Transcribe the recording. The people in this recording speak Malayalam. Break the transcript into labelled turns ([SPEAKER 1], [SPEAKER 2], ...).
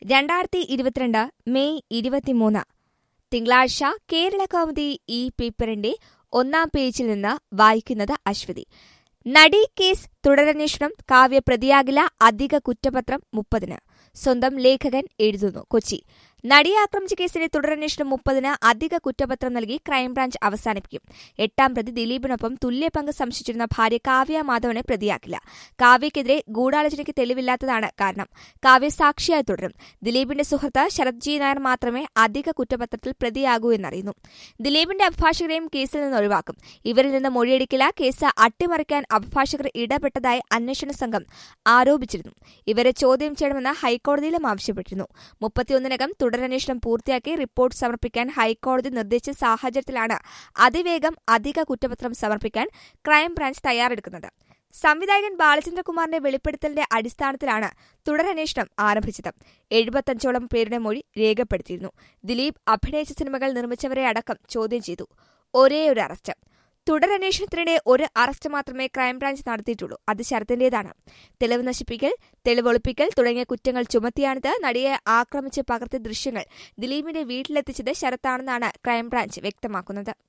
[SPEAKER 1] രണ്ടായിരത്തി ഇരുപത്തിരണ്ട് മെയ് ഇരുപത്തിമൂന്ന് തിങ്കളാഴ്ച കേരള കൗമുദി ഈ പേപ്പറിന്റെ ഒന്നാം പേജിൽ നിന്ന് വായിക്കുന്നത് അശ്വതി നടി കേസ് തുടരന്വേഷണം കാവ്യ പ്രതിയാകില്ല അധിക കുറ്റപത്രം മുപ്പതിന് സ്വന്തം ലേഖകൻ എഴുതുന്നു കൊച്ചി നടിയെ ആക്രമിച്ച കേസിന്റെ തുടരന്വേഷണം മുപ്പതിന് അധിക കുറ്റപത്രം നൽകി ക്രൈംബ്രാഞ്ച് അവസാനിപ്പിക്കും എട്ടാം പ്രതി ദിലീപിനൊപ്പം തുല്യ പങ്ക് സംശയിച്ചിരുന്ന ഭാര്യ കാവ്യ മാധവനെ പ്രതിയാക്കില്ല കാവ്യക്കെതിരെ ഗൂഢാലോചനയ്ക്ക് തെളിവില്ലാത്തതാണ് കാരണം കാവ്യ സാക്ഷിയായി തുടരും ദിലീപിന്റെ സുഹൃത്ത് ശരത് ജി നായർ മാത്രമേ അധിക കുറ്റപത്രത്തിൽ പ്രതിയാകൂ എന്നറിയുന്നു ദിലീപിന്റെ അഭിഭാഷകരെയും കേസിൽ നിന്ന് ഒഴിവാക്കും ഇവരിൽ നിന്ന് മൊഴിയെടുക്കില്ല കേസ് അട്ടിമറിക്കാൻ അഭിഭാഷകർ ഇടപെട്ടതായി അന്വേഷണ സംഘം ആരോപിച്ചിരുന്നു ഇവരെ ചോദ്യം ചെയ്യണമെന്ന് ഹൈക്കോടതിയിലും ആവശ്യപ്പെട്ടിരുന്നു മുപ്പത്തിയൊന്നിനകം തുടരന്വേഷണം പൂർത്തിയാക്കി റിപ്പോർട്ട് സമർപ്പിക്കാൻ ഹൈക്കോടതി നിർദ്ദേശിച്ച സാഹചര്യത്തിലാണ് അതിവേഗം അധിക കുറ്റപത്രം സമർപ്പിക്കാൻ ക്രൈംബ്രാഞ്ച് തയ്യാറെടുക്കുന്നത് സംവിധായകൻ ബാലചന്ദ്രകുമാറിന്റെ വെളിപ്പെടുത്തലിന്റെ അടിസ്ഥാനത്തിലാണ് തുടരന്വേഷണം ആരംഭിച്ചത് എഴുപത്തഞ്ചോളം പേരുടെ മൊഴി രേഖപ്പെടുത്തിയിരുന്നു ദിലീപ് അഭിനയിച്ച സിനിമകൾ നിർമ്മിച്ചവരെ അടക്കം ചോദ്യം ചെയ്തു ഒരേ ഒരു അറസ്റ്റ് തുടരന്വേഷണത്തിനിടെ ഒരു അറസ്റ്റ് മാത്രമേ ക്രൈംബ്രാഞ്ച് നടത്തിയിട്ടുള്ളൂ അത് ശരത്തിന്റേതാണ് തെളിവ് നശിപ്പിക്കൽ തെളിവൊളിപ്പിക്കൽ തുടങ്ങിയ കുറ്റങ്ങൾ ചുമത്തിയാണിത് നടിയെ ആക്രമിച്ച് പകർത്തിയ ദൃശ്യങ്ങൾ ദിലീപിന്റെ വീട്ടിലെത്തിച്ചത് ശരത്താണെന്നാണ് ക്രൈംബ്രാഞ്ച് വ്യക്തമാക്കുന്നത്